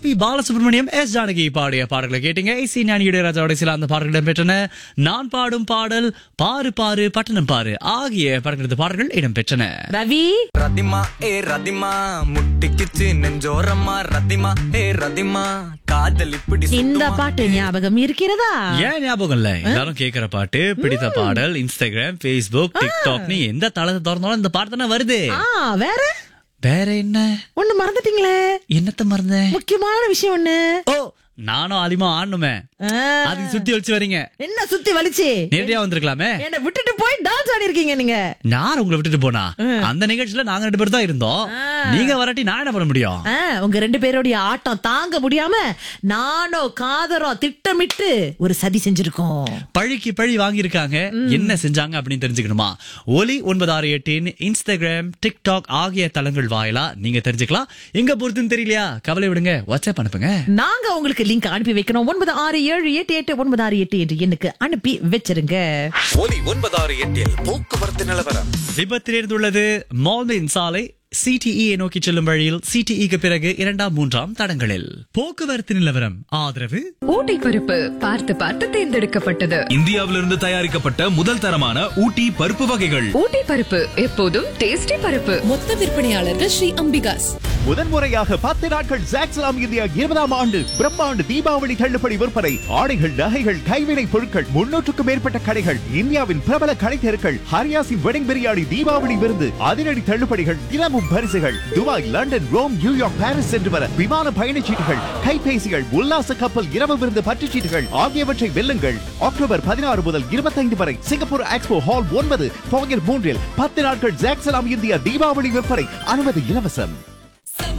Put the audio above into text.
B Balasubramaniam S Janaki பாடிய பாடல்களை கேட்டீங்க இசி ஞானி இளையராஜாவோட சில அந்த பாடல்கள் இடம்பெற்றன நான் பாடும் பாடல் பாரு பாரு பட்டணம் பாரு ஆகிய படங்களது பாடல்கள் இடம்பெற்றன ரவி ரதிமா ஏ ரதிமா முட்டிக்குச்சு நெஞ்சோரம்மா ரதிமா ஏ ரதிமா காதல் இப்படி இந்த சுத்துமா. பாட்டு ஞாபகம் இருக்கிறதா ஏன் ஞாபகம் இல்ல எல்லாரும் கேக்குற பாட்டு பிடித்த பாடல் இன்ஸ்டாகிராம் பேஸ்புக் டிக்டாக் நீ எந்த தளத்தை திறந்தாலும் இந்த பாட்டு தானே வருது ஆ வேற வேற என்ன ஒண்ணு மறந்துட்டீங்களே என்னத்த மறந்தேன் முக்கியமான விஷயம் ஒண்ணு ஓ நானும் அதிகமா ஆடணுமே ஆ, அதுக்கு சுத்தி வச்சு வரீங்க என்ன சுத்தி வலிச்சு நேரடியா வந்திருக்கலாமே என்ன விட்டுட்டு போய் டான்ஸ் ஆடி இருக்கீங்க நீங்க யார் உங்களை விட்டுட்டு போனா அந்த நிகழ்ச்சியில நாங்க ரெண்டு பேரும் தான் இருந்தோம் நீங்க வராட்டி நான் என்ன பண்ண முடியும் ஆ, உங்க ரெண்டு பேரோடைய ஆட்டம் தாங்க முடியாம நானோ காதரோ திட்டமிட்டு ஒரு சதி செஞ்சிருக்கோம் பழிக்கு பழி வாங்கியிருக்காங்க என்ன செஞ்சாங்க அப்படின்னு தெரிஞ்சுக்கணுமா ஒலி ஒன்பது ஆறு எட்டின் இன்ஸ்டாகிராம் டிக்டாக் ஆகிய தளங்கள் வாயிலா நீங்க தெரிஞ்சுக்கலாம் எங்க பொறுத்துன்னு தெரியலையா கவலை விடுங்க வாட்ஸ்அப் அனுப்புங்க நாங்க உங்களுக்கு லிங்க் அனுப்பி வைக்கணும் ஒன்பது ஆறு ஏழு எட்டு எட்டு ஒன்பது ஆறு எட்டு என்று எண்ணுக்கு அனுப்பி வச்சிருங்க ஒலி ஒன்பதாறு எட்டில் போக்குவரத்து நிலவரம் விபத்தில் இருந்துள்ளது மால்மின் சாலை சிடிஇ நோக்கி செல்லும் வழியில் சிடிஇக்கு பிறகு இரண்டாம் மூன்றாம் தடங்களில் போக்குவரத்து நிலவரம் ஆதரவு ஊட்டி பருப்பு பார்த்து பார்த்து தேர்ந்தெடுக்கப்பட்டது இந்தியாவிலிருந்து தயாரிக்கப்பட்ட முதல் தரமான ஊட்டி பருப்பு வகைகள் ஊட்டி பருப்பு எப்போதும் டேஸ்டி பருப்பு மொத்த விற்பனையாளர்கள் ஸ்ரீ அம்பிகாஸ் முதன்முறையாக பத்து நாட்கள் ஜாக்ஸ்லாம் இந்தியா இருபதாம் ஆண்டு பிரம்மாண்டு தீபாவளி தள்ளுபடி விற்பனை ஆடைகள் நகைகள் கைவினை பொருட்கள் முன்னூற்றுக்கும் மேற்பட்ட கடைகள் இந்தியாவின் பிரபல கடை தெருக்கள் ஹரியாசின் வெடிங் பிரியாணி தீபாவளி விருந்து அதிரடி தள்ளுபடிகள் தினமும் பரிசுகள் Dubai London Rome New York Paris சென்று வர விமான பயணச்சீட்டுகள் கைபேசிகள் உல்லாச கப்பல் இரவு விருந்து பற்றுச்சீட்டுகள் ஆகியவற்றை வெல்லுங்கள் அக்டோபர் பதினாறு முதல் இருபத்தைந்து வரை சிங்கப்பூர் எக்ஸ்போ ஹால் ஒன்பது போகர் மூன்றில் பத்து நாட்கள் ஜாக்ஸ்லாம் இந்தியா தீபாவளி விற்பனை அனுமதி இலவசம்